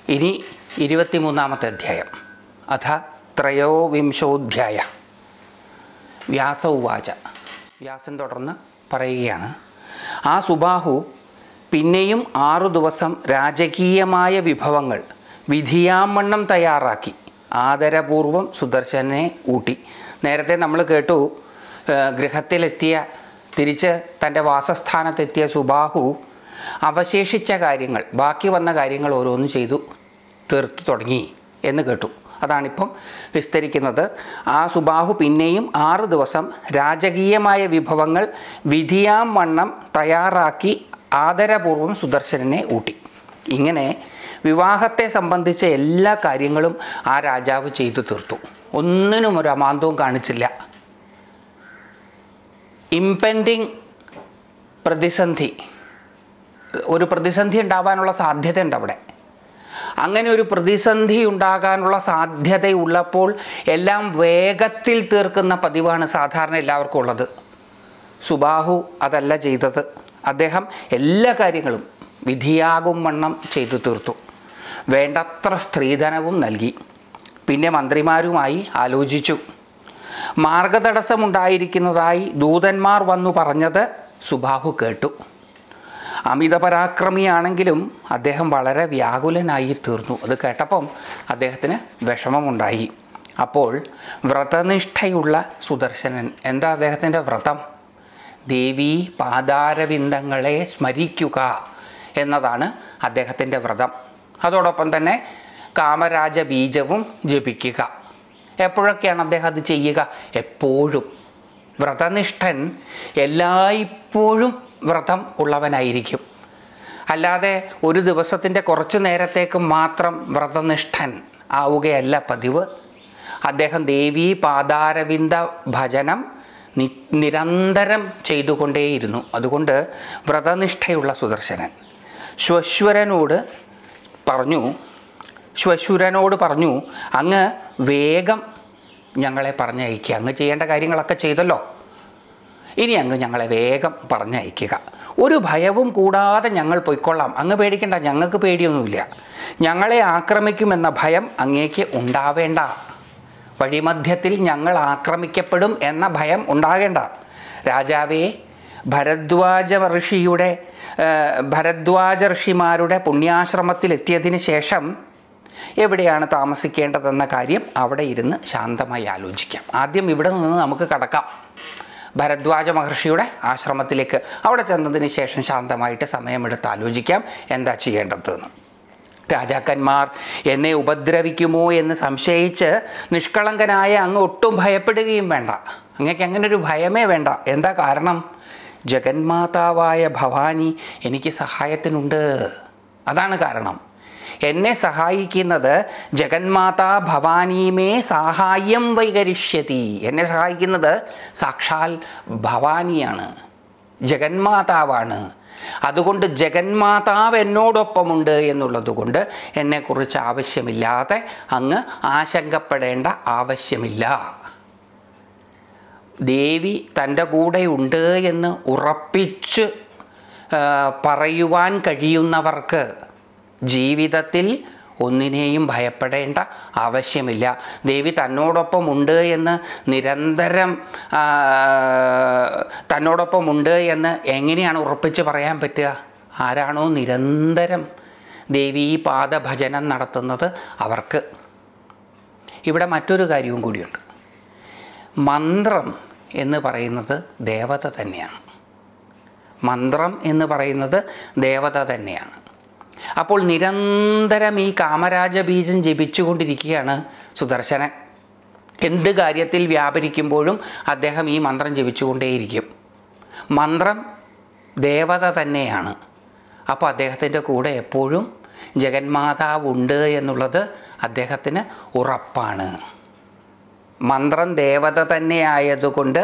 ഇനി ഇരുപത്തിമൂന്നാമത്തെ അധ്യായം അഥ ത്രയോവിംശോധ്യായ വ്യാസ ഉവാച വ്യാസൻ തുടർന്ന് പറയുകയാണ് ആ സുബാഹു പിന്നെയും ആറു ദിവസം രാജകീയമായ വിഭവങ്ങൾ വിധിയാമണ്ണം തയ്യാറാക്കി ആദരപൂർവം സുദർശനെ ഊട്ടി നേരത്തെ നമ്മൾ കേട്ടു ആ, ഗൃഹത്തിലെത്തിയ തിരിച്ച് തൻ്റെ വാസസ്ഥാനത്തെത്തിയ സുബാഹു അവശേഷിച്ച കാര്യങ്ങൾ ബാക്കി വന്ന കാര്യങ്ങൾ ഓരോന്ന് ചെയ്തു തീർത്തു തുടങ്ങി എന്ന് കേട്ടു അതാണിപ്പം വിസ്തരിക്കുന്നത് ആ സുബാഹു പിന്നെയും ആറ് ദിവസം രാജകീയമായ വിഭവങ്ങൾ വിധിയാം വണ്ണം തയ്യാറാക്കി ആദരപൂർവ്വം സുദർശനനെ ഊട്ടി ഇങ്ങനെ വിവാഹത്തെ സംബന്ധിച്ച എല്ലാ കാര്യങ്ങളും ആ രാജാവ് ചെയ്തു തീർത്തു ഒന്നിനും ഒരു അമാന്തവും കാണിച്ചില്ല ഇമ്പെൻഡിങ് പ്രതിസന്ധി ഒരു പ്രതിസന്ധി ഉണ്ടാവാനുള്ള സാധ്യതയുണ്ട് അവിടെ അങ്ങനെ ഒരു പ്രതിസന്ധി ഉണ്ടാകാനുള്ള സാധ്യതയുള്ളപ്പോൾ എല്ലാം വേഗത്തിൽ തീർക്കുന്ന പതിവാണ് സാധാരണ എല്ലാവർക്കും ഉള്ളത് സുബാഹു അതല്ല ചെയ്തത് അദ്ദേഹം എല്ലാ കാര്യങ്ങളും വിധിയാകും വണ്ണം ചെയ്തു തീർത്തു വേണ്ടത്ര സ്ത്രീധനവും നൽകി പിന്നെ മന്ത്രിമാരുമായി ആലോചിച്ചു മാർഗതടസ്സമുണ്ടായിരിക്കുന്നതായി ദൂതന്മാർ വന്നു പറഞ്ഞത് സുബാഹു കേട്ടു അമിത പരാക്രമിയാണെങ്കിലും അദ്ദേഹം വളരെ വ്യാകുലനായി തീർന്നു അത് കേട്ടപ്പം അദ്ദേഹത്തിന് വിഷമമുണ്ടായി അപ്പോൾ വ്രതനിഷ്ഠയുള്ള സുദർശനൻ എന്താ അദ്ദേഹത്തിൻ്റെ വ്രതം ദേവി പാതാരവിന്ദങ്ങളെ സ്മരിക്കുക എന്നതാണ് അദ്ദേഹത്തിൻ്റെ വ്രതം അതോടൊപ്പം തന്നെ കാമരാജ ബീജവും ജപിക്കുക എപ്പോഴൊക്കെയാണ് അദ്ദേഹം അത് ചെയ്യുക എപ്പോഴും വ്രതനിഷ്ഠൻ എല്ലായ്പ്പോഴും വ്രതം ഉള്ളവനായിരിക്കും അല്ലാതെ ഒരു ദിവസത്തിൻ്റെ കുറച്ച് നേരത്തേക്ക് മാത്രം വ്രതനിഷ്ഠൻ ആവുകയല്ല പതിവ് അദ്ദേഹം ദേവീ പാതാരവിന്ദ ഭജനം നി നിരന്തരം ചെയ്തുകൊണ്ടേയിരുന്നു അതുകൊണ്ട് വ്രതനിഷ്ഠയുള്ള സുദർശനൻ ശ്വശ്വരനോട് പറഞ്ഞു ശ്വശ്വരനോട് പറഞ്ഞു അങ്ങ് വേഗം ഞങ്ങളെ പറഞ്ഞയക്കുക അങ്ങ് ചെയ്യേണ്ട കാര്യങ്ങളൊക്കെ ചെയ്തല്ലോ ഇനി അങ്ങ് ഞങ്ങളെ വേഗം പറഞ്ഞയക്കുക ഒരു ഭയവും കൂടാതെ ഞങ്ങൾ പൊയ്ക്കൊള്ളാം അങ്ങ് പേടിക്കണ്ട ഞങ്ങൾക്ക് പേടിയൊന്നുമില്ല ഞങ്ങളെ ആക്രമിക്കുമെന്ന ഭയം അങ്ങേക്ക് ഉണ്ടാവേണ്ട വഴിമധ്യത്തിൽ ഞങ്ങൾ ആക്രമിക്കപ്പെടും എന്ന ഭയം ഉണ്ടാകേണ്ട രാജാവേ ഭരദ്വാജ ഋഷിയുടെ ആ, ഭരദ്വാജ ഋഷിമാരുടെ പുണ്യാശ്രമത്തിലെത്തിയതിന് ശേഷം എവിടെയാണ് താമസിക്കേണ്ടതെന്ന കാര്യം അവിടെ ഇരുന്ന് ശാന്തമായി ആലോചിക്കാം ആദ്യം ഇവിടെ നിന്ന് നമുക്ക് കടക്കാം ഭരദ്വാജ മഹർഷിയുടെ ആശ്രമത്തിലേക്ക് അവിടെ ചെന്നതിന് ശേഷം ശാന്തമായിട്ട് സമയമെടുത്ത് ആലോചിക്കാം എന്താ ചെയ്യേണ്ടതെന്ന് രാജാക്കന്മാർ എന്നെ ഉപദ്രവിക്കുമോ എന്ന് സംശയിച്ച് നിഷ്കളങ്കനായ അങ്ങ് ഒട്ടും ഭയപ്പെടുകയും വേണ്ട അങ്ങക്ക് അങ്ങനെ ഒരു ഭയമേ വേണ്ട എന്താ കാരണം ജഗന്മാതാവായ ഭവാനി എനിക്ക് സഹായത്തിനുണ്ട് അതാണ് കാരണം എന്നെ സഹായിക്കുന്നത് ജഗന്മാതാ ഭവാനീമേ സഹായം വൈകരിഷ്യതി എന്നെ സഹായിക്കുന്നത് സാക്ഷാൽ ഭവാനിയാണ് ജഗന്മാതാവാണ് അതുകൊണ്ട് ജഗന്മാതാവ് എന്നോടൊപ്പമുണ്ട് എന്നുള്ളത് കൊണ്ട് എന്നെക്കുറിച്ച് ആവശ്യമില്ലാതെ അങ്ങ് ആശങ്കപ്പെടേണ്ട ആവശ്യമില്ല ദേവി തൻ്റെ കൂടെയുണ്ട് എന്ന് ഉറപ്പിച്ച് ആ, പറയുവാൻ കഴിയുന്നവർക്ക് ജീവിതത്തിൽ ഒന്നിനെയും ഭയപ്പെടേണ്ട ആവശ്യമില്ല ദേവി തന്നോടൊപ്പം ഉണ്ട് എന്ന് നിരന്തരം ആ, തന്നോടൊപ്പം ഉണ്ട് എന്ന് എങ്ങനെയാണ് ഉറപ്പിച്ച് പറയാൻ പറ്റുക ആരാണോ നിരന്തരം ദേവീ പാദഭജനം നടത്തുന്നത് അവർക്ക് ഇവിടെ മറ്റൊരു കാര്യവും കൂടിയുണ്ട് മന്ത്രം എന്ന് പറയുന്നത് ദേവത തന്നെയാണ് മന്ത്രം എന്ന് പറയുന്നത് ദേവത തന്നെയാണ് അപ്പോൾ നിരന്തരം ഈ കാമരാജ ബീജം ജപിച്ചുകൊണ്ടിരിക്കുകയാണ് സുദർശനൻ എന്ത് കാര്യത്തിൽ വ്യാപരിക്കുമ്പോഴും അദ്ദേഹം ഈ മന്ത്രം ജപിച്ചുകൊണ്ടേയിരിക്കും മന്ത്രം ദേവത തന്നെയാണ് അപ്പോൾ അദ്ദേഹത്തിൻ്റെ കൂടെ എപ്പോഴും ജഗന്മാതാവുണ്ട് എന്നുള്ളത് അദ്ദേഹത്തിന് ഉറപ്പാണ് മന്ത്രം ദേവത തന്നെയായതുകൊണ്ട്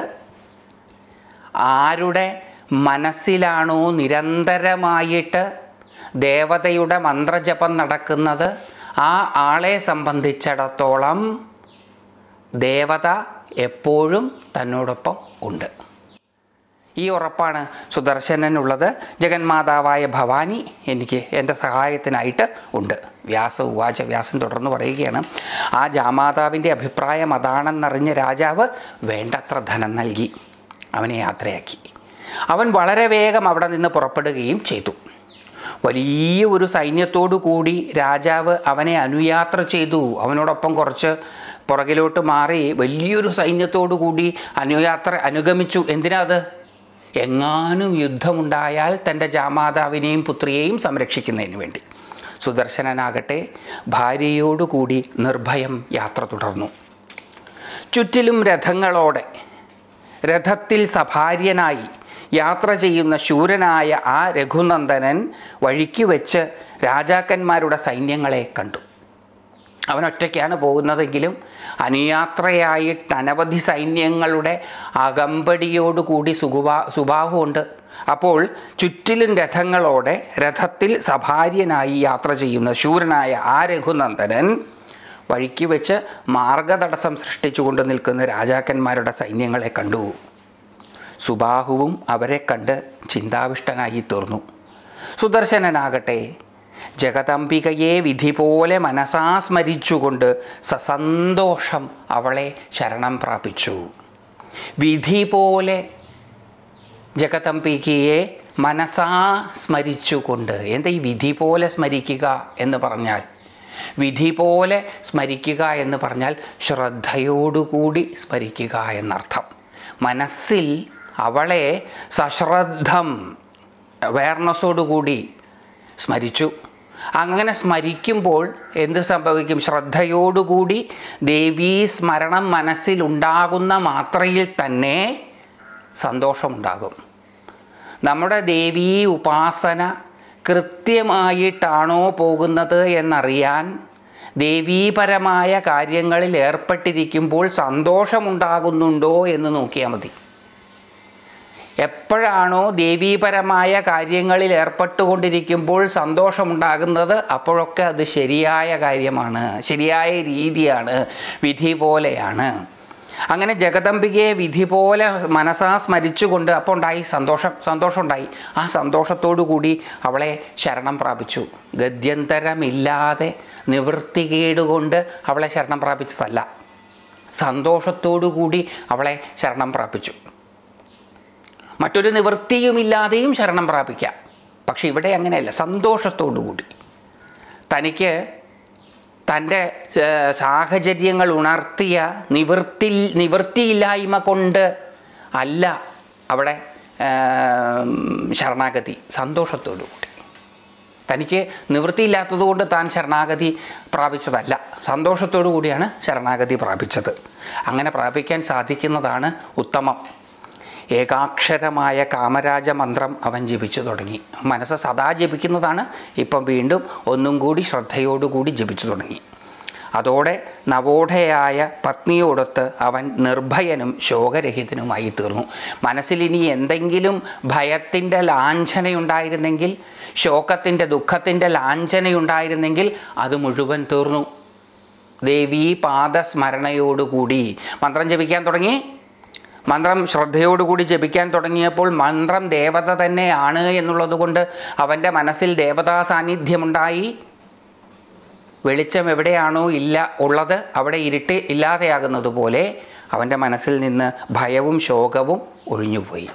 ആരുടെ മനസ്സിലാണോ നിരന്തരമായിട്ട് ദേവതയുടെ മന്ത്രജപം നടക്കുന്നത് ആ ആളെ സംബന്ധിച്ചിടത്തോളം ദേവത എപ്പോഴും തന്നോടൊപ്പം ഉണ്ട് ഈ ഉറപ്പാണ് സുദർശനനുള്ളത് ജഗന്മാതാവായ ഭവാനി എനിക്ക് എൻ്റെ സഹായത്തിനായിട്ട് ഉണ്ട് വ്യാസ ഉവാച വ്യാസൻ തുടർന്ന് പറയുകയാണ് ആ ജാമാതാവിൻ്റെ അഭിപ്രായം അതാണെന്നറിഞ്ഞ രാജാവ് വേണ്ടത്ര ധനം നൽകി അവനെ യാത്രയാക്കി അവൻ വളരെ വേഗം അവിടെ നിന്ന് പുറപ്പെടുകയും ചെയ്തു വലിയ ഒരു സൈന്യത്തോടു കൂടി രാജാവ് അവനെ അനുയാത്ര ചെയ്തു അവനോടൊപ്പം കുറച്ച് പുറകിലോട്ട് മാറി വലിയൊരു സൈന്യത്തോടു കൂടി അനുയാത്ര അനുഗമിച്ചു എന്തിനാ അത് എങ്ങാനും യുദ്ധമുണ്ടായാൽ തൻ്റെ ജാമാതാവിനെയും പുത്രിയെയും സംരക്ഷിക്കുന്നതിന് വേണ്ടി സുദർശനനാകട്ടെ ഭാര്യയോടുകൂടി നിർഭയം യാത്ര തുടർന്നു ചുറ്റിലും രഥങ്ങളോടെ രഥത്തിൽ സഭാര്യനായി യാത്ര ചെയ്യുന്ന ശൂരനായ ആ രഘുനന്ദനൻ വഴിക്ക് വെച്ച് രാജാക്കന്മാരുടെ സൈന്യങ്ങളെ കണ്ടു അവൻ ഒറ്റയ്ക്കാണ് പോകുന്നതെങ്കിലും അനുയാത്രയായിട്ട് അനവധി സൈന്യങ്ങളുടെ അകമ്പടിയോടുകൂടി സുഖുബാ സുബാഹുണ്ട് അപ്പോൾ ചുറ്റിലും രഥങ്ങളോടെ രഥത്തിൽ സഭാര്യനായി യാത്ര ചെയ്യുന്ന ശൂരനായ ആ രഘുനന്ദനൻ വഴിക്ക് വെച്ച് മാർഗതടസ്സം സൃഷ്ടിച്ചുകൊണ്ട് നിൽക്കുന്ന രാജാക്കന്മാരുടെ സൈന്യങ്ങളെ കണ്ടു സുബാഹുവും അവരെ കണ്ട് ചിന്താവിഷ്ടനായി തീർന്നു സുദർശനനാകട്ടെ ജഗദംബികയെ വിധി പോലെ മനസാ സ്മരിച്ചുകൊണ്ട് സസന്തോഷം അവളെ ശരണം പ്രാപിച്ചു വിധി പോലെ ജഗദംബികയെ മനസാ സ്മരിച്ചുകൊണ്ട് എന്താ ഈ വിധി പോലെ സ്മരിക്കുക എന്ന് പറഞ്ഞാൽ വിധി പോലെ സ്മരിക്കുക എന്ന് പറഞ്ഞാൽ ശ്രദ്ധയോടുകൂടി സ്മരിക്കുക എന്നർത്ഥം മനസ്സിൽ അവളെ സശ്രദ്ധം അവയർനെസ്സോടുകൂടി സ്മരിച്ചു അങ്ങനെ സ്മരിക്കുമ്പോൾ എന്ത് സംഭവിക്കും ശ്രദ്ധയോടുകൂടി ദേവീ സ്മരണം മനസ്സിലുണ്ടാകുന്ന മാത്രയിൽ തന്നെ സന്തോഷമുണ്ടാകും നമ്മുടെ ദേവീ ഉപാസന കൃത്യമായിട്ടാണോ പോകുന്നത് എന്നറിയാൻ ദേവീപരമായ കാര്യങ്ങളിൽ ഏർപ്പെട്ടിരിക്കുമ്പോൾ സന്തോഷമുണ്ടാകുന്നുണ്ടോ എന്ന് നോക്കിയാൽ മതി എപ്പോഴാണോ ദേവീപരമായ കാര്യങ്ങളിൽ ഏർപ്പെട്ടുകൊണ്ടിരിക്കുമ്പോൾ സന്തോഷമുണ്ടാകുന്നത് അപ്പോഴൊക്കെ അത് ശരിയായ കാര്യമാണ് ശരിയായ രീതിയാണ് വിധി പോലെയാണ് അങ്ങനെ ജഗദംബികയെ വിധി പോലെ മനസ്സാ സ്മരിച്ചുകൊണ്ട് അപ്പോൾ ഉണ്ടായി സന്തോഷം സന്തോഷമുണ്ടായി ആ സന്തോഷത്തോടു കൂടി അവളെ ശരണം പ്രാപിച്ചു ഗദ്യന്തരമില്ലാതെ നിവൃത്തികേടുകൊണ്ട് അവളെ ശരണം പ്രാപിച്ചതല്ല സന്തോഷത്തോടു കൂടി അവളെ ശരണം പ്രാപിച്ചു മറ്റൊരു നിവൃത്തിയുമില്ലാതെയും ശരണം പ്രാപിക്കാം പക്ഷെ ഇവിടെ അങ്ങനെയല്ല സന്തോഷത്തോടു കൂടി തനിക്ക് തൻ്റെ ഏഹ്, സാഹചര്യങ്ങൾ ഉണർത്തിയ നിവൃത്തി നിവൃത്തിയില്ലായ്മ കൊണ്ട് അല്ല അവിടെ ഏഹ്, ശരണാഗതി സന്തോഷത്തോടു കൂടി തനിക്ക് നിവൃത്തിയില്ലാത്തതുകൊണ്ട് താൻ ശരണാഗതി പ്രാപിച്ചതല്ല സന്തോഷത്തോടു കൂടിയാണ് ശരണാഗതി പ്രാപിച്ചത് അങ്ങനെ പ്രാപിക്കാൻ സാധിക്കുന്നതാണ് ഉത്തമം ഏകാക്ഷരമായ കാമരാജ മന്ത്രം അവൻ ജപിച്ചു തുടങ്ങി മനസ്സ് സദാ ജപിക്കുന്നതാണ് ഇപ്പം വീണ്ടും ഒന്നും കൂടി ശ്രദ്ധയോടുകൂടി ജപിച്ചു തുടങ്ങി അതോടെ നവോഢയായ പത്നിയോടൊത്ത് അവൻ നിർഭയനും ശോകരഹിതനുമായി തീർന്നു മനസ്സിൽ ഇനി എന്തെങ്കിലും ഭയത്തിൻ്റെ ലാഞ്ചനയുണ്ടായിരുന്നെങ്കിൽ ശോകത്തിൻ്റെ ദുഃഖത്തിൻ്റെ ലാഞ്ചനയുണ്ടായിരുന്നെങ്കിൽ അത് മുഴുവൻ തീർന്നു ദേവീ പാദസ്മരണയോടുകൂടി മന്ത്രം ജപിക്കാൻ തുടങ്ങി മന്ത്രം ശ്രദ്ധയോടുകൂടി ജപിക്കാൻ തുടങ്ങിയപ്പോൾ മന്ത്രം ദേവത തന്നെയാണ് എന്നുള്ളത് കൊണ്ട് അവൻ്റെ മനസ്സിൽ ദേവതാ സാന്നിധ്യമുണ്ടായി വെളിച്ചം എവിടെയാണോ ഇല്ല ഉള്ളത് അവിടെ ഇരുട്ട് ഇല്ലാതെയാകുന്നത് പോലെ അവൻ്റെ മനസ്സിൽ നിന്ന് ഭയവും ശോകവും ഒഴിഞ്ഞുപോയി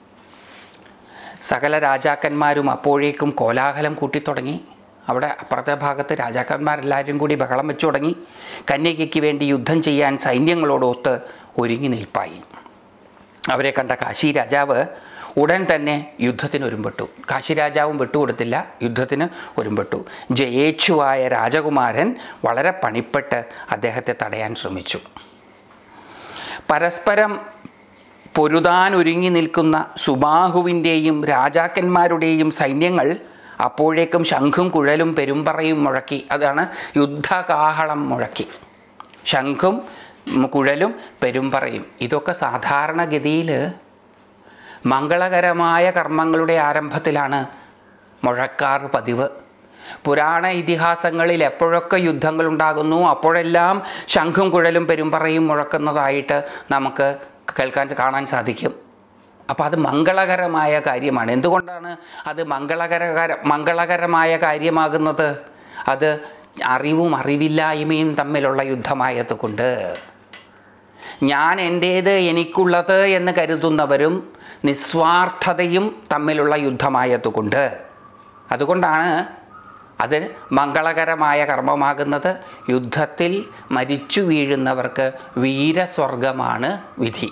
സകല രാജാക്കന്മാരും അപ്പോഴേക്കും കോലാഹലം കൂട്ടിത്തുടങ്ങി അവിടെ അപ്പുറത്തെ ഭാഗത്ത് രാജാക്കന്മാരെല്ലാവരും കൂടി ബഹളം വെച്ചു തുടങ്ങി കന്യകയ്ക്ക് വേണ്ടി യുദ്ധം ചെയ്യാൻ സൈന്യങ്ങളോടൊത്ത് ഒരുങ്ങി നിൽപ്പായി അവരെ കണ്ട കാശി രാജാവ് ഉടൻ തന്നെ യുദ്ധത്തിന് ഒരുമ്പെട്ടു കാശി രാജാവും വിട്ടുകൊടുത്തില്ല യുദ്ധത്തിന് ഒരുമ്പെട്ടു ജയേച്ഛുവായ രാജകുമാരൻ വളരെ പണിപ്പെട്ട് അദ്ദേഹത്തെ തടയാൻ ശ്രമിച്ചു പരസ്പരം പൊരുതാൻ ഒരുങ്ങി നിൽക്കുന്ന സുബാഹുവിൻ്റെയും രാജാക്കന്മാരുടെയും സൈന്യങ്ങൾ അപ്പോഴേക്കും ശംഖും കുഴലും പെരുമ്പറയും മുഴക്കി അതാണ് യുദ്ധകാഹളം മുഴക്കി ശംഖും ഉം, കുഴലും പെരുമ്പറയും ഇതൊക്കെ സാധാരണഗതിയിൽ മംഗളകരമായ കർമ്മങ്ങളുടെ ആരംഭത്തിലാണ് മുഴക്കാറ് പതിവ് പുരാണ ഇതിഹാസങ്ങളിൽ എപ്പോഴൊക്കെ യുദ്ധങ്ങൾ ഉണ്ടാകുന്നു അപ്പോഴെല്ലാം ശംഖും കുഴലും പെരുമ്പറയും മുഴക്കുന്നതായിട്ട് നമുക്ക് കേൾക്കാൻ കാണാൻ സാധിക്കും അപ്പോൾ അത് മംഗളകരമായ കാര്യമാണ് എന്തുകൊണ്ടാണ് അത് മംഗളകരകര മംഗളകരമായ കാര്യമാകുന്നത് അത് അറിവും അറിവില്ലായ്മയും തമ്മിലുള്ള യുദ്ധമായതുകൊണ്ട് ഞാൻ എൻ്റേത് എനിക്കുള്ളത് എന്ന് കരുതുന്നവരും നിസ്വാർത്ഥതയും തമ്മിലുള്ള യുദ്ധമായതുകൊണ്ട് അതുകൊണ്ടാണ് അത് മംഗളകരമായ കർമ്മമാകുന്നത് യുദ്ധത്തിൽ മരിച്ചു വീഴുന്നവർക്ക് വീരസ്വർഗമാണ് വിധി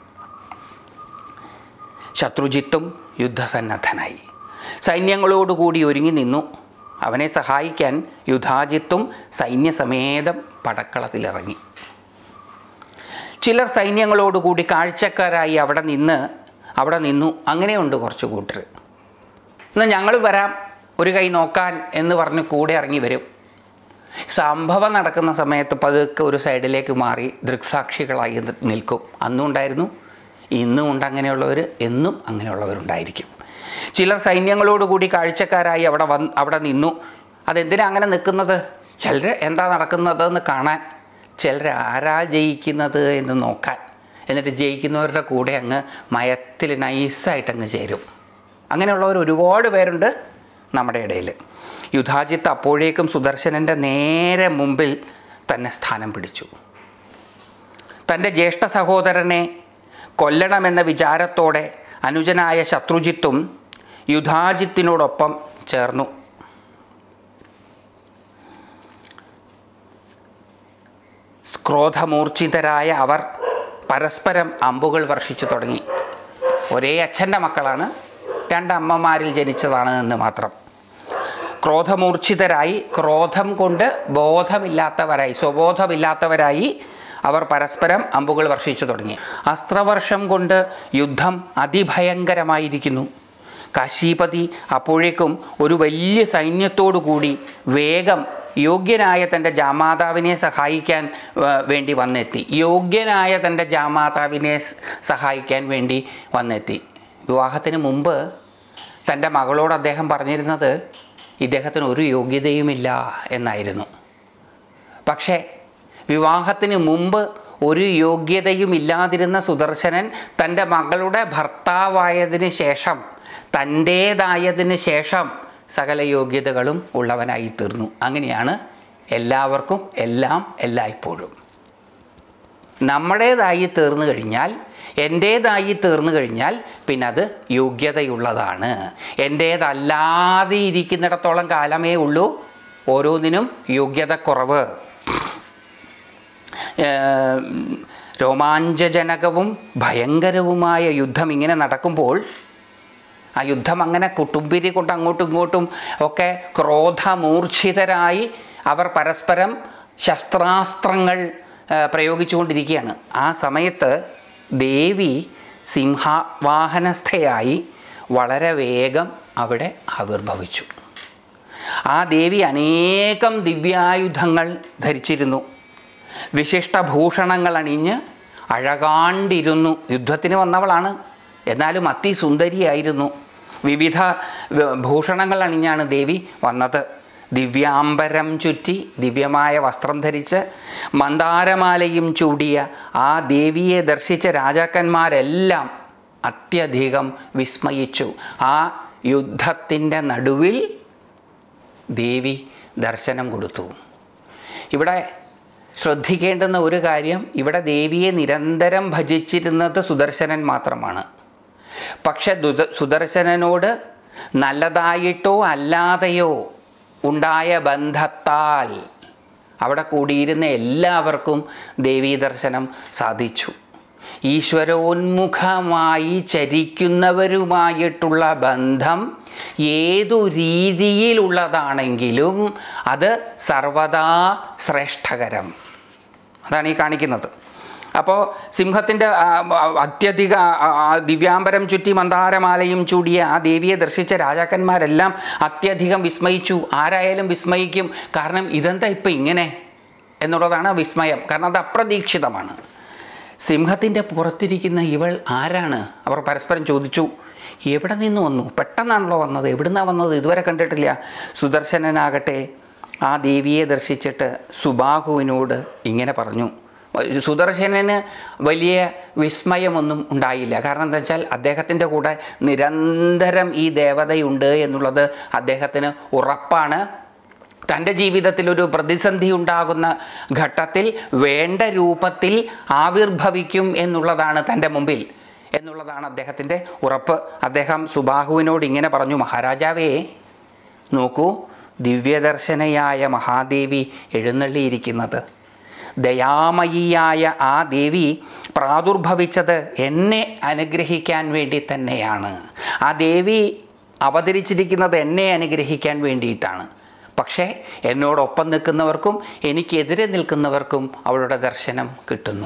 ശത്രുജിത്തും യുദ്ധസന്നദ്ധനായി സൈന്യങ്ങളോടുകൂടി ഒരുങ്ങി നിന്നു അവനെ സഹായിക്കാൻ യുധാജിത്തും സൈന്യസമേതം പടക്കളത്തിലിറങ്ങി ചിലർ സൈന്യങ്ങളോടുകൂടി കാഴ്ചക്കാരായി അവിടെ നിന്ന് അവിടെ നിന്നു അങ്ങനെയുണ്ട് കുറച്ച് കൂട്ടർ എന്നാൽ ഞങ്ങൾ വരാം ഒരു കൈ നോക്കാൻ എന്ന് പറഞ്ഞ് കൂടെ ഇറങ്ങി വരും സംഭവം നടക്കുന്ന സമയത്ത് പതുക്കെ ഒരു സൈഡിലേക്ക് മാറി ദൃക്സാക്ഷികളായി നി- നിൽക്കും അന്നും ഉണ്ടായിരുന്നു ഇന്നും ഉണ്ട് അങ്ങനെയുള്ളവർ എന്നും അങ്ങനെയുള്ളവരുണ്ടായിരിക്കും ചിലർ സൈന്യങ്ങളോടുകൂടി കാഴ്ചക്കാരായി അവിടെ വന്ന് അവിടെ നിന്നു അതെന്തിനാ അങ്ങനെ നിൽക്കുന്നത് ചിലർ എന്താ നടക്കുന്നത് എന്ന് കാണാൻ ചിലർ ആരാ ജയിക്കുന്നത് എന്ന് നോക്കാൻ എന്നിട്ട് ജയിക്കുന്നവരുടെ കൂടെ അങ്ങ് മയത്തിൽ നൈസായിട്ട് അങ്ങ് ചേരും അങ്ങനെയുള്ളവർ ഒരുപാട് പേരുണ്ട് നമ്മുടെ ഇടയിൽ യുധാജിത്ത് അപ്പോഴേക്കും സുദർശനൻ്റെ നേരെ മുമ്പിൽ തന്നെ സ്ഥാനം പിടിച്ചു തൻ്റെ ജ്യേഷ്ഠ സഹോദരനെ കൊല്ലണമെന്ന വിചാരത്തോടെ അനുജനായ ശത്രുജിത്തും യുധാജിത്തിനോടൊപ്പം ചേർന്നു ക്രോധമൂർച്ഛിതരായ അവർ പരസ്പരം അമ്പുകൾ വർഷിച്ചു തുടങ്ങി ഒരേ അച്ഛൻ്റെ മക്കളാണ് രണ്ടമ്മമാരിൽ ജനിച്ചതാണ് എന്ന് മാത്രം ക്രോധമൂർച്ഛിതരായി ക്രോധം കൊണ്ട് ബോധമില്ലാത്തവരായി സ്വബോധമില്ലാത്തവരായി അവർ പരസ്പരം അമ്പുകൾ വർഷിച്ചു തുടങ്ങി അസ്ത്രവർഷം കൊണ്ട് യുദ്ധം അതിഭയങ്കരമായിരിക്കുന്നു കാശീപതി അപ്പോഴേക്കും ഒരു വലിയ സൈന്യത്തോടു കൂടി വേഗം യോഗ്യനായ തൻ്റെ ജാമാതാവിനെ സഹായിക്കാൻ ആ, വേണ്ടി വന്നെത്തി യോഗ്യനായ തൻ്റെ ജാമാതാവിനെ സ് സഹായിക്കാൻ വേണ്ടി വന്നെത്തി വിവാഹത്തിന് മുമ്പ് തൻ്റെ മകളോട് അദ്ദേഹം പറഞ്ഞിരുന്നത് ഇദ്ദേഹത്തിന് ഒരു യോഗ്യതയുമില്ല എന്നായിരുന്നു പക്ഷേ വിവാഹത്തിന് മുമ്പ് ഒരു യോഗ്യതയും ഇല്ലാതിരുന്ന സുദർശനൻ തൻ്റെ മകളുടെ ഭർത്താവായതിന് ശേഷം തൻ്റേതായതിന് ശേഷം സകല യോഗ്യതകളും ഉള്ളവനായി തീർന്നു അങ്ങനെയാണ് എല്ലാവർക്കും എല്ലാം എല്ലായ്പ്പോഴും നമ്മുടേതായി തീർന്നു കഴിഞ്ഞാൽ എൻ്റേതായി തീർന്നു കഴിഞ്ഞാൽ പിന്നെ അത് യോഗ്യതയുള്ളതാണ് എൻ്റേതല്ലാതെ ഇരിക്കുന്നിടത്തോളം കാലമേ ഉള്ളൂ ഓരോന്നിനും യോഗ്യതക്കുറവ് ഏം, രോമാഞ്ചജനകവും ഭയങ്കരവുമായ യുദ്ധം ഇങ്ങനെ നടക്കുമ്പോൾ ആ യുദ്ധം അങ്ങനെ കുട്ടുംപിരി കൊണ്ട് അങ്ങോട്ടും ഇങ്ങോട്ടും ഒക്കെ ക്രോധമൂർച്ഛിതരായി അവർ പരസ്പരം ശസ്ത്രാസ്ത്രങ്ങൾ ആ, പ്രയോഗിച്ചുകൊണ്ടിരിക്കുകയാണ് ആ സമയത്ത് ദേവി സിംഹവാഹനസ്ഥയായി വളരെ വേഗം അവിടെ ആവിർഭവിച്ചു ആ ദേവി അനേകം ദിവ്യായുധങ്ങൾ ധരിച്ചിരുന്നു വിശിഷ്ടഭൂഷണങ്ങൾ അണിഞ്ഞ് അഴകാണ്ടിരുന്നു യുദ്ധത്തിന് വന്നവളാണ് എന്നാലും അതിസുന്ദരിയായിരുന്നു വിവിധ വ- ഭൂഷണങ്ങൾ അണിഞ്ഞാണ് ദേവി വന്നത് ദിവ്യാംബരം ചുറ്റി ദിവ്യമായ വസ്ത്രം ധരിച്ച് മന്ദാരമാലയും ചൂടിയ ആ ദേവിയെ ദർശിച്ച രാജാക്കന്മാരെല്ലാം അത്യധികം വിസ്മയിച്ചു ആ യുദ്ധത്തിൻ്റെ നടുവിൽ ദേവി ദർശനം കൊടുത്തു ഇവിടെ ശ്രദ്ധിക്കേണ്ടുന്ന ഒരു കാര്യം ഇവിടെ ദേവിയെ നിരന്തരം ഭജിച്ചിരുന്നത് സുദർശനൻ മാത്രമാണ് പക്ഷെ ദുത സുദർശനനോട് നല്ലതായിട്ടോ അല്ലാതെയോ ഉണ്ടായ ബന്ധത്താൽ അവിടെ കൂടിയിരുന്ന എല്ലാവർക്കും ദേവീ ദർശനം സാധിച്ചു ഈശ്വരോന്മുഖമായി ചരിക്കുന്നവരുമായിട്ടുള്ള ബന്ധം ഏതു രീതിയിലുള്ളതാണെങ്കിലും അത് സർവദാ ശ്രേഷ്ഠകരം അതാണ് ഈ കാണിക്കുന്നത് അപ്പോൾ സിംഹത്തിൻ്റെ അത്യധിക ആ, ആ, ദിവ്യാംബരം ചുറ്റി മന്ദാരമാലയും ചൂടിയ ആ ദേവിയെ ദർശിച്ച രാജാക്കന്മാരെല്ലാം അത്യധികം വിസ്മയിച്ചു ആരായാലും വിസ്മയിക്കും കാരണം ഇതെന്താ ഇപ്പം ഇങ്ങനെ എന്നുള്ളതാണ് വിസ്മയം കാരണം അത് അപ്രതീക്ഷിതമാണ് സിംഹത്തിൻ്റെ പുറത്തിരിക്കുന്ന ഇവൾ ആരാണ് അവർ പരസ്പരം ചോദിച്ചു എവിടെ നിന്ന് വന്നു പെട്ടെന്നാണല്ലോ വന്നത് എവിടുന്നാണ് വന്നത് ഇതുവരെ കണ്ടിട്ടില്ല സുദർശനനാകട്ടെ ആ ദേവിയെ ദർശിച്ചിട്ട് സുബാഹുവിനോട് ഇങ്ങനെ പറഞ്ഞു സുദർശനന് വലിയ വിസ്മയമൊന്നും ഉണ്ടായില്ല കാരണം എന്താ വെച്ചാൽ അദ്ദേഹത്തിൻ്റെ കൂടെ നിരന്തരം ഈ ദേവതയുണ്ട് എന്നുള്ളത് അദ്ദേഹത്തിന് ഉറപ്പാണ് തൻ്റെ ജീവിതത്തിൽ ഒരു പ്രതിസന്ധി ഉണ്ടാകുന്ന ഘട്ടത്തിൽ വേണ്ട രൂപത്തിൽ ആവിർഭവിക്കും എന്നുള്ളതാണ് തൻ്റെ മുമ്പിൽ എന്നുള്ളതാണ് അദ്ദേഹത്തിൻ്റെ ഉറപ്പ് അദ്ദേഹം സുബാഹുവിനോട് ഇങ്ങനെ പറഞ്ഞു മഹാരാജാവേ നോക്കൂ ദിവ്യദർശനയായ മഹാദേവി എഴുന്നള്ളിയിരിക്കുന്നത് ദയാമയിയായ ആ ദേവി പ്രാദുർഭവിച്ചത് എന്നെ അനുഗ്രഹിക്കാൻ വേണ്ടി തന്നെയാണ് ആ ദേവി അവതരിച്ചിരിക്കുന്നത് എന്നെ അനുഗ്രഹിക്കാൻ വേണ്ടിയിട്ടാണ് പക്ഷേ എന്നോടൊപ്പം നിൽക്കുന്നവർക്കും എനിക്കെതിരെ നിൽക്കുന്നവർക്കും അവളുടെ ദർശനം കിട്ടുന്നു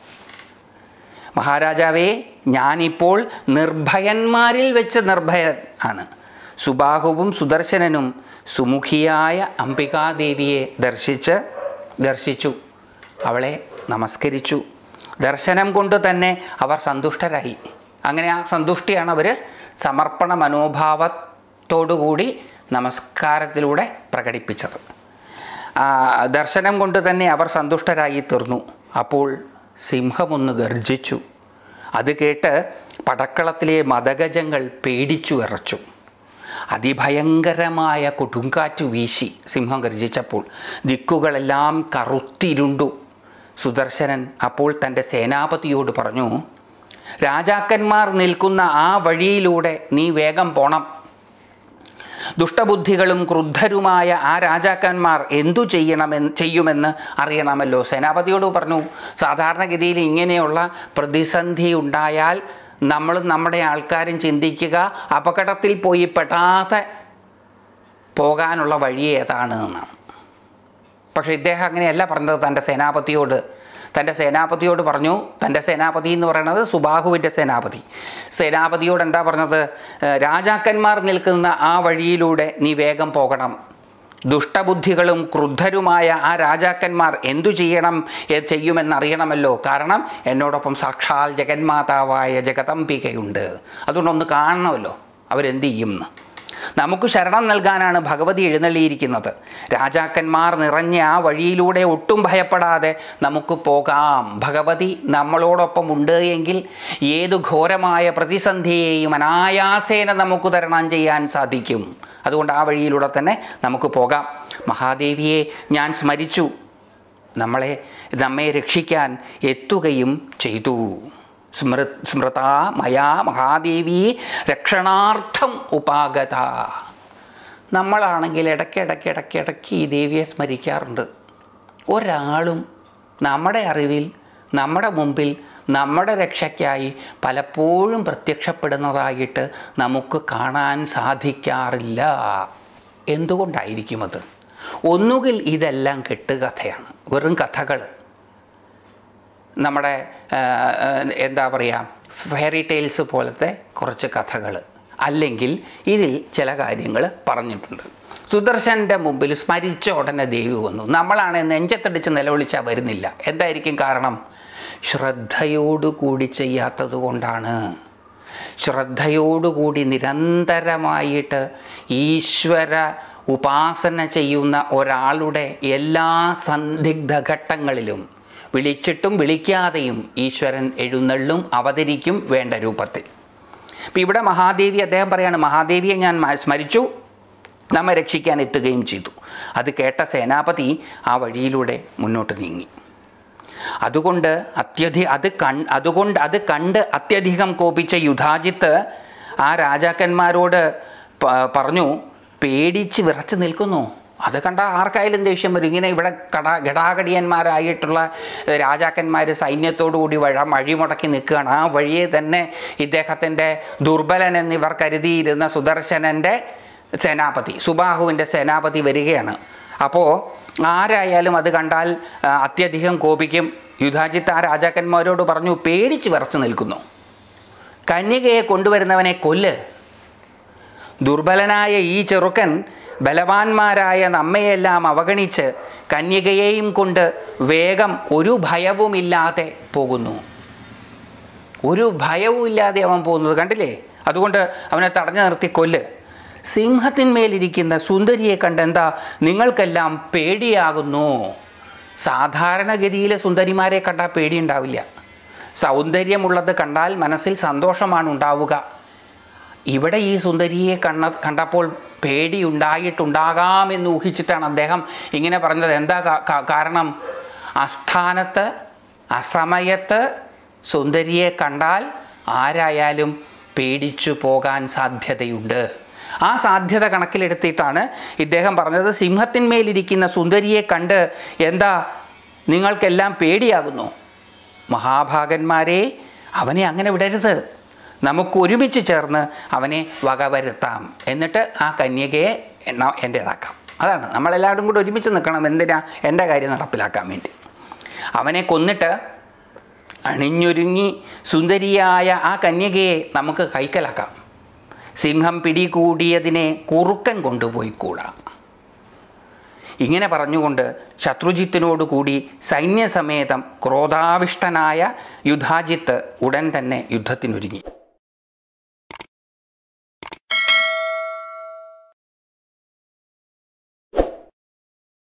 മഹാരാജാവേ ഞാനിപ്പോൾ നിർഭയന്മാരിൽ വെച്ച് നിർഭയൻ ആണ് സുബാഹുവും സുദർശനനും സുമുഖിയായ അംബികാദേവിയെ ദർശിച്ച് ദർശിച്ചു അവളെ നമസ്കരിച്ചു ദർശനം കൊണ്ട് തന്നെ അവർ സന്തുഷ്ടരായി അങ്ങനെ ആ സന്തുഷ്ടിയാണ് അവർ സമർപ്പണ മനോഭാവത്തോടുകൂടി നമസ്കാരത്തിലൂടെ പ്രകടിപ്പിച്ചത് ആ, ദർശനം കൊണ്ട് തന്നെ അവർ സന്തുഷ്ടരായി തീർന്നു അപ്പോൾ സിംഹമൊന്ന് ഗർജിച്ചു അത് കേട്ട് പടക്കളത്തിലെ മതഗജങ്ങൾ പേടിച്ചു വിറച്ചു അതിഭയങ്കരമായ കൊടുങ്കാറ്റ് വീശി സിംഹം ഗർജിച്ചപ്പോൾ ദിക്കുകളെല്ലാം കറുത്തിരുണ്ടു സുദർശനൻ അപ്പോൾ തൻ്റെ സേനാപതിയോട് പറഞ്ഞു രാജാക്കന്മാർ നിൽക്കുന്ന ആ വഴിയിലൂടെ നീ വേഗം പോണം ദുഷ്ടബുദ്ധികളും ക്രുദ്ധരുമായ ആ രാജാക്കന്മാർ എന്തു ചെയ്യണമെന്ന് ചെയ്യുമെന്ന് അറിയണമല്ലോ സേനാപതിയോട് പറഞ്ഞു സാധാരണഗതിയിൽ ഇങ്ങനെയുള്ള പ്രതിസന്ധി ഉണ്ടായാൽ നമ്മളും നമ്മുടെ ആൾക്കാരും ചിന്തിക്കുക അപകടത്തിൽ പോയി പെടാതെ പോകാനുള്ള വഴി ഏതാണ് എന്നാണ് പക്ഷേ ഇദ്ദേഹം അങ്ങനെയല്ല പറഞ്ഞത് തൻ്റെ സേനാപതിയോട് തൻ്റെ സേനാപതിയോട് പറഞ്ഞു തൻ്റെ സേനാപതി എന്ന് പറയുന്നത് സുബാഹുവിൻ്റെ സേനാപതി സേനാപതിയോട് എന്താ പറഞ്ഞത് "ഏഹ് രാജാക്കന്മാർ നിൽക്കുന്ന ആ വഴിയിലൂടെ നീ വേഗം പോകണം ദുഷ്ടബുദ്ധികളും ക്രുദ്ധരുമായ ആ രാജാക്കന്മാർ എന്തു ചെയ്യണം ഏ- ചെയ്യുമെന്നറിയണമല്ലോ കാരണം എന്നോടൊപ്പം സാക്ഷാൽ ജഗന്മാതാവായ ജഗദംബികയുണ്ട് അതുകൊണ്ടൊന്ന് കാണണമല്ലോ അവരെന്ത് ചെയ്യും എന്ന് നമുക്ക് ശരണം നൽകാനാണ് ഭഗവതി എഴുന്നള്ളിയിരിക്കുന്നത് രാജാക്കന്മാർ നിറഞ്ഞ ആ വഴിയിലൂടെ ഒട്ടും ഭയപ്പെടാതെ നമുക്ക് പോകാം ഭഗവതി നമ്മളോടൊപ്പം ഉണ്ട് എങ്കിൽ ഏതു ഘോരമായ പ്രതിസന്ധിയെയും അനായാസേന നമുക്ക് തരണം ചെയ്യാൻ സാധിക്കും അതുകൊണ്ട് ആ വഴിയിലൂടെ തന്നെ നമുക്ക് പോകാം മഹാദേവിയെ ഞാൻ സ്മരിച്ചു നമ്മളെ നമ്മെ രക്ഷിക്കാൻ എത്തുകയും ചെയ്തു സ്മൃ സ്മൃത മയാ മഹാദേവി രക്ഷണാർത്ഥം ഉപാഗത നമ്മളാണെങ്കിൽ ഇടയ്ക്കിടയ്ക്ക് ഇടയ്ക്കിടയ്ക്ക് ഈ ദേവിയെ സ്മരിക്കാറുണ്ട് ഒരാളും നമ്മുടെ അറിവിൽ നമ്മുടെ മുമ്പിൽ നമ്മുടെ രക്ഷയ്ക്കായി പലപ്പോഴും പ്രത്യക്ഷപ്പെടുന്നതായിട്ട് നമുക്ക് കാണാൻ സാധിക്കാറില്ല എന്തുകൊണ്ടായിരിക്കും അത് ഒന്നുകിൽ ഇതെല്ലാം കെട്ടുകഥയാണ് വെറും കഥകൾ നമ്മുടെ ആ, ആ, എന്താ പറയുക ഫെയറി ടെയിൽസ് പോലത്തെ കുറച്ച് കഥകൾ അല്ലെങ്കിൽ ഇതിൽ ചില കാര്യങ്ങൾ പറഞ്ഞിട്ടുണ്ട് സുദർശൻ്റെ മുമ്പിൽ സ്മരിച്ച ഉടനെ ദേവി വന്നു നമ്മളാണ് നെഞ്ചത്തടിച്ച് നിലവിളിച്ചാൽ വരുന്നില്ല എന്തായിരിക്കും കാരണം ശ്രദ്ധയോടുകൂടി ചെയ്യാത്തത് കൊണ്ടാണ് ശ്രദ്ധയോടുകൂടി നിരന്തരമായിട്ട് ഈശ്വര ഉപാസന ചെയ്യുന്ന ഒരാളുടെ എല്ലാ സന്ദിഗ്ധ ഘട്ടങ്ങളിലും വിളിച്ചിട്ടും വിളിക്കാതെയും ഈശ്വരൻ എഴുന്നള്ളും അവതരിക്കും വേണ്ട രൂപത്തിൽ ഇപ്പം ഇവിടെ മഹാദേവി അദ്ദേഹം പറയാണ് മഹാദേവിയെ ഞാൻ മ- സ്മരിച്ചു നമ്മെ രക്ഷിക്കാൻ എത്തുകയും ചെയ്തു അത് കേട്ട സേനാപതി ആ വഴിയിലൂടെ മുന്നോട്ട് നീങ്ങി അതുകൊണ്ട് അത്യധി അത് കൺ അതുകൊണ്ട് അത് കണ്ട് അത്യധികം കോപിച്ച യുധാജിത്ത് ആ രാജാക്കന്മാരോട് പ- പറഞ്ഞു പേടിച്ച് വിറച്ച് നിൽക്കുന്നു അത് കണ്ട ആർക്കായാലും ദേഷ്യം വരും ഇങ്ങനെ ഇവിടെ കടാ ഘടാഘടിയന്മാരായിട്ടുള്ള രാജാക്കന്മാർ സൈന്യത്തോടുകൂടി വഴ വഴിമുടക്കി നിൽക്കുകയാണ് ആ വഴിയെ തന്നെ ഇദ്ദേഹത്തിൻ്റെ ദുർബലൻ എന്നിവർ കരുതിയിരുന്ന സുദർശനൻ്റെ സേനാപതി സുബാഹുവിൻ്റെ സേനാപതി വരികയാണ് അപ്പോൾ ആരായാലും അത് കണ്ടാൽ ആ, അത്യധികം കോപിക്കും യുധാജിത്ത് ആ രാജാക്കന്മാരോട് പറഞ്ഞു പേടിച്ച് വിറച്ചു നിൽക്കുന്നു കന്യകയെ കൊണ്ടുവരുന്നവനെ കൊല്ല് ദുർബലനായ ഈ ചെറുക്കൻ ബലവാന്മാരായ നമ്മയെല്ലാം അവഗണിച്ച് കന്യകയെയും കൊണ്ട് വേഗം ഒരു ഭയവുമില്ലാതെ പോകുന്നു ഒരു ഭയവും ഇല്ലാതെ അവൻ പോകുന്നത് കണ്ടില്ലേ അതുകൊണ്ട് അവനെ തടഞ്ഞു നിർത്തി കൊല്ല് സിംഹത്തിന്മേലിരിക്കുന്ന സുന്ദരിയെ കണ്ട് എന്താ നിങ്ങൾക്കെല്ലാം പേടിയാകുന്നു സാധാരണഗതിയിൽ സുന്ദരിമാരെ കണ്ടാൽ പേടിയുണ്ടാവില്ല സൗന്ദര്യമുള്ളത് കണ്ടാൽ മനസ്സിൽ സന്തോഷമാണ് ഉണ്ടാവുക ഇവിടെ ഈ സുന്ദരിയെ കണ്ണ കണ്ടപ്പോൾ പേടിയുണ്ടായിട്ടുണ്ടാകാമെന്ന് ഊഹിച്ചിട്ടാണ് അദ്ദേഹം ഇങ്ങനെ പറഞ്ഞത് എന്താ കാ- കാ- കാരണം അസ്ഥാനത്ത് അസമയത്ത് സുന്ദരിയെ കണ്ടാൽ ആരായാലും പേടിച്ചു പോകാൻ സാധ്യതയുണ്ട് ആ സാധ്യത കണക്കിലെടുത്തിട്ടാണ് ഇദ്ദേഹം പറഞ്ഞത് സിംഹത്തിന്മേലിരിക്കുന്ന സുന്ദരിയെ കണ്ട് എന്താ നിങ്ങൾക്കെല്ലാം പേടിയാകുന്നു മഹാഭാഗന്മാരെ അവനെ അങ്ങനെ വിടരുത് നമുക്ക് ഒരുമിച്ച് ചേർന്ന് അവനെ വകവരുത്താം എന്നിട്ട് ആ കന്യകയെ എണ്ണ- എൻ്റേതാക്കാം അതാണ് നമ്മളെല്ലാവരും കൂടി ഒരുമിച്ച് നിൽക്കണം എന്തിനാ എൻ്റെ കാര്യം നടപ്പിലാക്കാൻ വേണ്ടി അവനെ കൊന്നിട്ട് അണിഞ്ഞൊരുങ്ങി സുന്ദരിയായ ആ കന്യകയെ നമുക്ക് കൈക്കലാക്കാം സിംഹം പിടികൂടിയതിനെ കുറുക്കൻ കൊണ്ടുപോയി കൂടാ ഇങ്ങനെ പറഞ്ഞുകൊണ്ട് ശത്രുജിത്തിനോടുകൂടി സൈന്യസമേതം ക്രോധാവിഷ്ടനായ യുധാജിത്ത് ഉടൻ തന്നെ യുദ്ധത്തിനൊരുങ്ങി